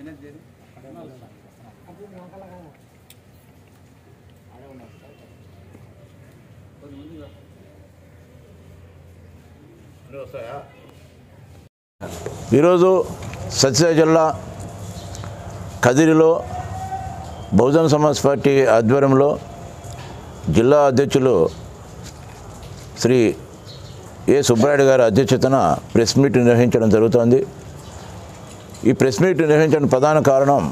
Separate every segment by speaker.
Speaker 1: ఈరోజు సత్యసాయి జిల్లా కదిరిలో బహుజన సమాజ్ పార్టీ ఆధ్వర్యంలో జిల్లా అధ్యక్షులు శ్రీ ఏ సుబ్రాయుడు గారి అధ్యక్షతన ప్రెస్ మీట్ నిర్వహించడం జరుగుతోంది ఈ ప్రెస్ మీట్ నిర్వహించడానికి ప్రధాన కారణం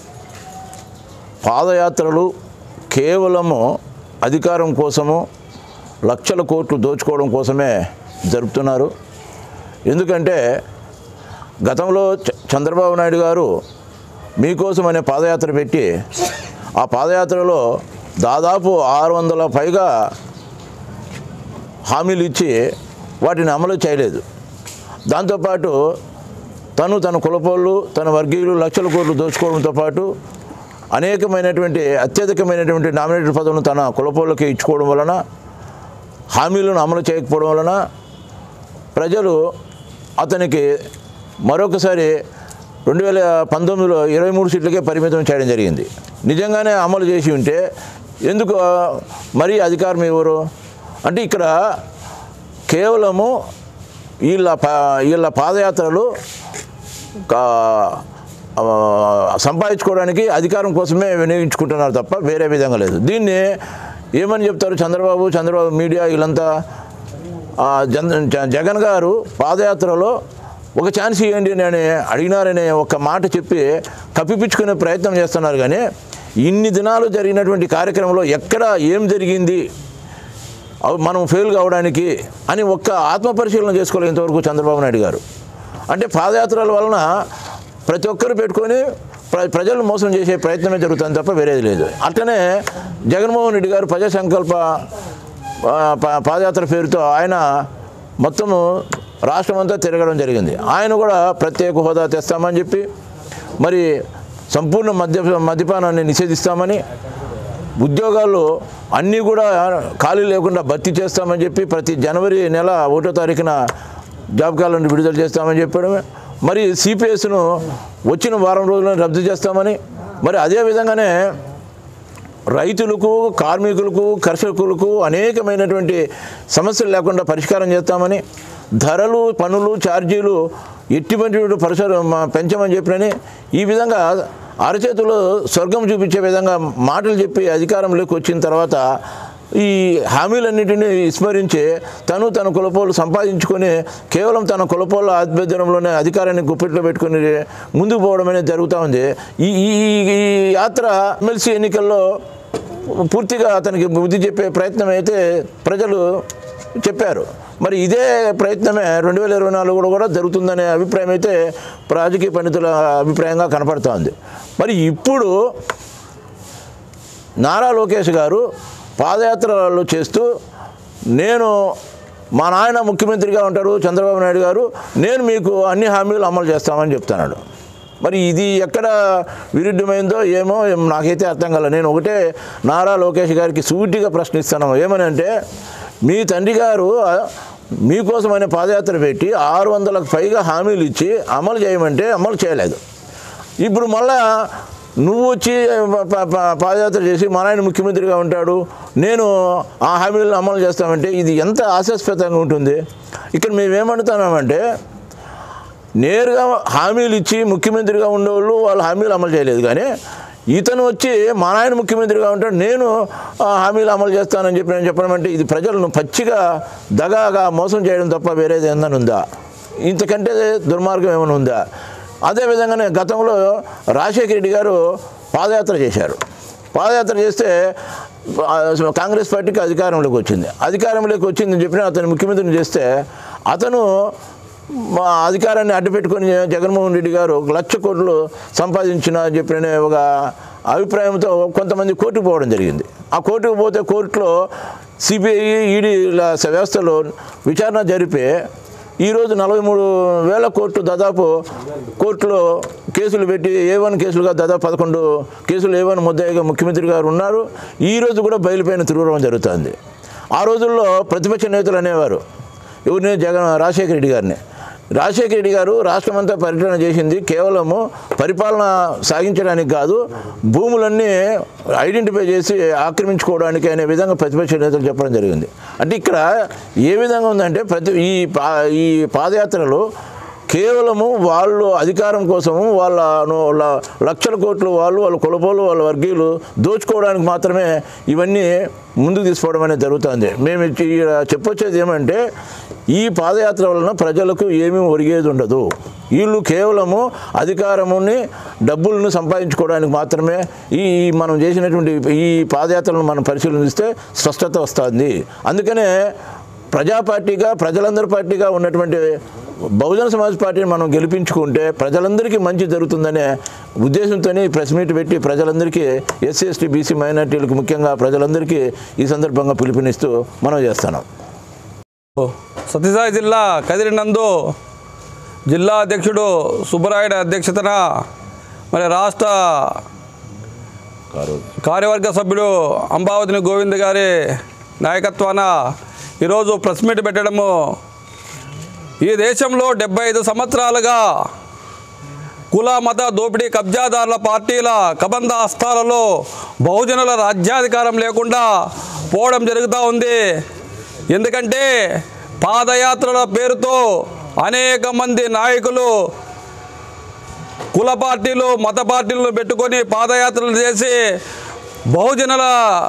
Speaker 1: పాదయాత్రలు కేవలము అధికారం కోసము లక్షల కోట్లు దోచుకోవడం కోసమే జరుపుతున్నారు ఎందుకంటే గతంలో చ- చంద్రబాబు నాయుడు గారు మీకోసం అనే పాదయాత్ర పెట్టి ఆ పాదయాత్రలో దాదాపు ఆరు వందల పైగా హామీలు ఇచ్చి వాటిని అమలు చేయలేదు దాంతోపాటు తను తన కులపోళ్ళు తన వర్గీయులు లక్షల కోట్లు దోచుకోవడంతో పాటు అనేకమైనటువంటి అత్యధికమైనటువంటి నామినేటెడ్ పదవులను తన కులపోళ్ళకి ఇచ్చుకోవడం వలన హామీలను అమలు చేయకపోవడం వలన ప్రజలు అతనికి మరొకసారి రెండు వేల పంతొమ్మిదిలో ఇరవై మూడు సీట్లకే పరిమితం చేయడం జరిగింది నిజంగానే అమలు చేసి ఉంటే ఎందుకు ఆ, మరీ అధికారం ఇవ్వరు అంటే ఇక్కడ కేవలము వీళ్ళ పా వీళ్ళ పాదయాత్రలు కా- ఆ, సంపాదించుకోవడానికి అధికారం కోసమే వినియోగించుకుంటున్నారు తప్ప వేరే విధంగా లేదు దీన్ని ఏమని చెప్తారు చంద్రబాబు చంద్రబాబు మీడియా వీళ్ళంతా ఆ, జన్ జ- జగన్ గారు పాదయాత్రలో ఒక ఛాన్స్ ఇవ్వండి అని అడిగినారనే ఒక మాట చెప్పి కప్పిపుచ్చుకునే ప్రయత్నం చేస్తున్నారు కానీ ఇన్ని దినాలు జరిగినటువంటి కార్యక్రమంలో ఎక్కడ ఏం జరిగింది అవి మనం ఫెయిల్ కావడానికి అని ఒక్క ఆత్మపరిశీలన చేసుకోలేదు ఇంతవరకు చంద్రబాబు నాయుడు గారు అంటే పాదయాత్రల వలన ప్రతి ఒక్కరు పెట్టుకొని ప్ర ప్రజలను మోసం చేసే ప్రయత్నమే జరుగుతుంది తప్ప వేరేది లేదు అట్లనే జగన్మోహన్ రెడ్డి గారు ప్రజా సంకల్ప ఆ, ప- పాదయాత్ర పేరుతో ఆయన మొత్తము రాష్ట్రం అంతా తిరగడం జరిగింది ఆయన కూడా ప్రత్యేక హోదా తెస్తామని చెప్పి మరి సంపూర్ణ మద్య మద్యపానాన్ని నిషేధిస్తామని ఉద్యోగాలు అన్నీ కూడా ఖాళీ లేకుండా భర్తీ చేస్తామని చెప్పి ప్రతి జనవరి నెల ఒకటో తారీఖున జాబ్ క్యాలెండర్ విడుదల చేస్తామని చెప్పడమే మరి సిపిఎస్ను వచ్చిన వారం రోజుల్లో రద్దు చేస్తామని మరి అదే విధంగానే రైతులకు కార్మికులకు కర్షకులకు అనేకమైనటువంటి సమస్యలు లేకుండా పరిష్కారం చేస్తామని ధరలు పనులు ఛార్జీలు ఎటువంటి పరిసర మా- పెంచమని చెప్పినని ఈ విధంగా అరచేతిలో స్వర్గం చూపించే విధంగా మాటలు చెప్పి అధికారంలోకి వచ్చిన తర్వాత ఈ హామీలన్నింటినీ విస్మరించి తను తన కులపోలు సంపాదించుకొని కేవలం తన కులపోల ఆధ్వర్యంలోనే అధికారాన్ని గుప్పెట్లో పెట్టుకుని ముందుకు పోవడం అనేది జరుగుతూ ఉంది ఈ ఈ ఈ యాత్ర ఎమ్మెల్సీ ఎన్నికల్లో పూర్తిగా అతనికి బుద్ధి చెప్పే ప్రయత్నం అయితే ప్రజలు చెప్పారు మరి ఇదే ప్రయత్నమే రెండు వేల ఇరవై నాలుగులో కూడా జరుగుతుందనే అభిప్రాయం అయితే రాజకీయ పండితుల అభిప్రాయంగా కనపడుతోంది మరి ఇప్పుడు నారా లోకేష్ గారు పాదయాత్రలు చేస్తూ నేను మా నాయన ముఖ్యమంత్రిగా ఉంటారు చంద్రబాబు నాయుడు గారు నేను మీకు అన్ని హామీలు అమలు చేస్తామని చెప్తున్నాడు మరి ఇది ఎక్కడ విరుద్ధమైందో ఏమో ఏం నాకైతే అర్థం కాలేదు నేను ఒకటే నారా లోకేష్ గారికి సూటిగా ప్రశ్నిస్తున్నాను ఏమని అంటే మీ తండ్రి గారు ఆ, మీకోసమనే పాదయాత్ర పెట్టి ఆరు వందలకు పైగా హామీలు ఇచ్చి అమలు చేయమంటే అమలు చేయలేదు ఇప్పుడు మళ్ళా నువ్వు వచ్చి ప- ప- ప- పాదయాత్ర చేసి మా నాయన ముఖ్యమంత్రిగా ఉంటాడు నేను ఆ హామీలను అమలు చేస్తామంటే ఇది ఎంత ఆశాస్పదంగా ఉంటుంది ఇక్కడ మేము ఏమంటున్నామంటే నేరుగా హామీలు ఇచ్చి ముఖ్యమంత్రిగా ఉండేవాళ్ళు వాళ్ళు హామీలు అమలు చేయలేదు కానీ ఇతను వచ్చి మా నాయన ముఖ్యమంత్రిగా ఉంటాడు నేను ఆ హామీలు అమలు చేస్తానని చెప్పి నేను చెప్పడం అంటే ఇది ప్రజలను పచ్చిగా దగాగా మోసం చేయడం తప్ప వేరేది ఏదైనా ఉందా ఇంతకంటే దుర్మార్గం ఏమైనా ఉందా అదేవిధంగానే గతంలో రాజశేఖర రెడ్డి గారు పాదయాత్ర చేశారు పాదయాత్ర చేస్తే ఆ, కాంగ్రెస్ పార్టీకి అధికారంలోకి వచ్చింది అధికారంలోకి వచ్చిందని చెప్పిన అతను ముఖ్యమంత్రిని చేస్తే అతను మా అధికారాన్ని అడ్డుపెట్టుకొని జగన్మోహన్ రెడ్డి గారు ఒక లక్ష కోట్లు సంపాదించిన అని చెప్పిన ఒక అభిప్రాయంతో కొంతమంది కోర్టుకు పోవడం జరిగింది ఆ కోర్టుకు పోతే కోర్టులో సిబిఐ ఈడీ వ్యవస్థలో విచారణ జరిపి ఈరోజు నలభై మూడు వేల కోట్లు దాదాపు కోర్టులో కేసులు పెట్టి ఏ వన్ కేసులుగా దాదాపు పదకొండు కేసులు ఏ వన్ ముద్దాయిగా ముఖ్యమంత్రి గారు ఉన్నారు ఈ రోజు కూడా బయలుపైన తిరగడం జరుగుతుంది ఆ రోజుల్లో ప్రతిపక్ష నేతలు అనేవారు ఎవరిని జగన్ రాజశేఖర రెడ్డి గారిని రాజశేఖర రెడ్డి గారు రాష్ట్రమంతా పర్యటన చేసింది కేవలము పరిపాలన సాగించడానికి కాదు భూములన్నీ ఐడెంటిఫై చేసి ఆక్రమించుకోవడానికి అనే విధంగా ప్రతిపక్ష నేతలు చెప్పడం జరిగింది అంటే ఇక్కడ ఏ విధంగా ఉందంటే ప్రతి ఈ పా ఈ పాదయాత్రలో కేవలము వాళ్ళు అధికారం కోసము వాళ్ళ ను- ల- లక్షల కోట్లు వాళ్ళు వాళ్ళ కులపోలు వాళ్ళ వర్గీయులు దోచుకోవడానికి మాత్రమే ఇవన్నీ ముందుకు తీసుకోవడం అనేది జరుగుతుంది మేము ఇచ్చి- ఈ చెప్పొచ్చేది ఏమంటే ఈ పాదయాత్ర వలన ప్రజలకు ఏమీ ఒరిగేది ఉండదు వీళ్ళు కేవలము అధికారముని డబ్బులను సంపాదించుకోవడానికి మాత్రమే ఈ ఈ మనం చేసినటువంటి ఈ పాదయాత్రలను మనం పరిశీలిస్తే స్పష్టత వస్తుంది అందుకనే ప్రజా పార్టీగా ప్రజలందరి పార్టీగా ఉన్నటువంటి బహుజన సమాజ్ పార్టీని మనం గెలిపించుకుంటే ప్రజలందరికీ మంచి జరుగుతుందనే ఉద్దేశంతోనే ఈ ప్రెస్ మీట్ పెట్టి ప్రజలందరికీ ఎస్సీ ఎస్టీ బీసీ మైనార్టీలకు ముఖ్యంగా ప్రజలందరికీ ఈ సందర్భంగా పిలుపునిస్తూ మనం చేస్తున్నాం
Speaker 2: సత్యసాయి జిల్లా కదిరి నందు జిల్లా అధ్యక్షుడు సుబ్బరాయుడు అధ్యక్షతన మరి రాష్ట్ర కార్యవర్గ సభ్యుడు అంబావతిని గోవింద్ గారి నాయకత్వాన ఈరోజు ప్రెస్ మీట్ పెట్టడము ఈ దేశంలో డెబ్బై ఐదు సంవత్సరాలుగా కుల మత దోపిడీ కబ్జాదారుల పార్టీల కబంధ హస్తాలలో బహుజనుల రాజ్యాధికారం లేకుండా పోవడం జరుగుతూ ఉంది ఎందుకంటే పాదయాత్రల పేరుతో అనేక మంది నాయకులు కుల పార్టీలు మత పార్టీలను పెట్టుకొని పాదయాత్రలు చేసి బహుజనుల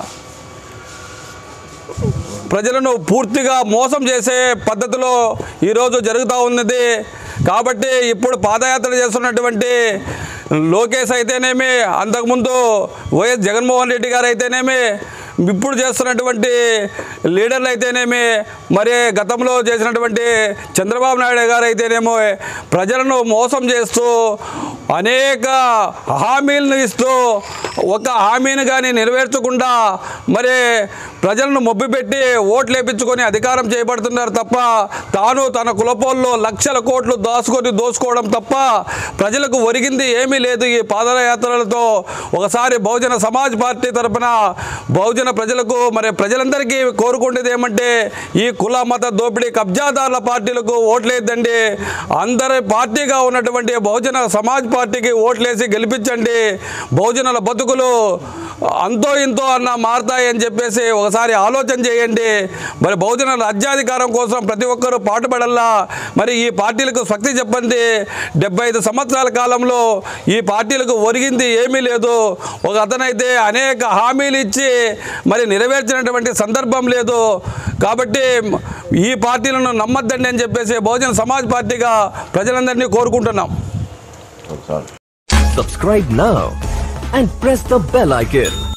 Speaker 2: ప్రజలను పూర్తిగా మోసం చేసే పద్ధతిలో ఈరోజు జరుగుతూ ఉన్నది కాబట్టి ఇప్పుడు పాదయాత్ర చేస్తున్నటువంటి లోకేష్ అయితేనేమి అంతకుముందు వైఎస్ జగన్మోహన్ రెడ్డి గారు అయితేనేమి ఇప్పుడు చేస్తున్నటువంటి లీడర్లు అయితేనేమి మరి గతంలో చేసినటువంటి చంద్రబాబు నాయుడు గారు అయితేనేమో ప్రజలను మోసం చేస్తూ అనేక హామీలను ఇస్తూ ఒక హామీని కానీ నెరవేర్చకుండా మరి ప్రజలను మొబ్బిపెట్టి ఓట్లు వేపించుకొని అధికారం చేయబడుతున్నారు తప్ప తాను తన కులపోల్లో లక్షల కోట్లు దాచుకొని దోచుకోవడం తప్ప ప్రజలకు ఒరిగింది ఏమీ లేదు ఈ పాదయాత్రలతో ఒకసారి బహుజన సమాజ్ పార్టీ తరపున బహుజన ప్రజలకు మరి ప్రజలందరికీ కోరుకునేది ఏమంటే ఈ కుల మత దోపిడీ కబ్జాదారుల పార్టీలకు ఓట్లేద్దండి అందరి పార్టీగా ఉన్నటువంటి బహుజన సమాజ్ పార్టీకి ఓట్లేసి గెలిపించండి బహుజనుల బతుకులు అంతో ఇంతో అన్న మారతాయని చెప్పేసి ఒకసారి ఆలోచన చేయండి మరి బహుజన రాజ్యాధికారం కోసం ప్రతి ఒక్కరూ పాటుపడల్లా మరి ఈ పార్టీలకు శక్తి చెప్పండి డెబ్బై ఐదు సంవత్సరాల కాలంలో ఈ పార్టీలకు ఒరిగింది ఏమీ లేదు ఒక అతనైతే అనేక హామీలు ఇచ్చి మరి నెరవేర్చినటువంటి సందర్భం లేదు కాబట్టి ఈ పార్టీలను నమ్మద్దండి అని చెప్పేసి బహుజన సమాజ్ పార్టీగా ప్రజలందరినీ కోరుకుంటున్నాం
Speaker 1: sir
Speaker 3: Subscribe now and press the bell icon.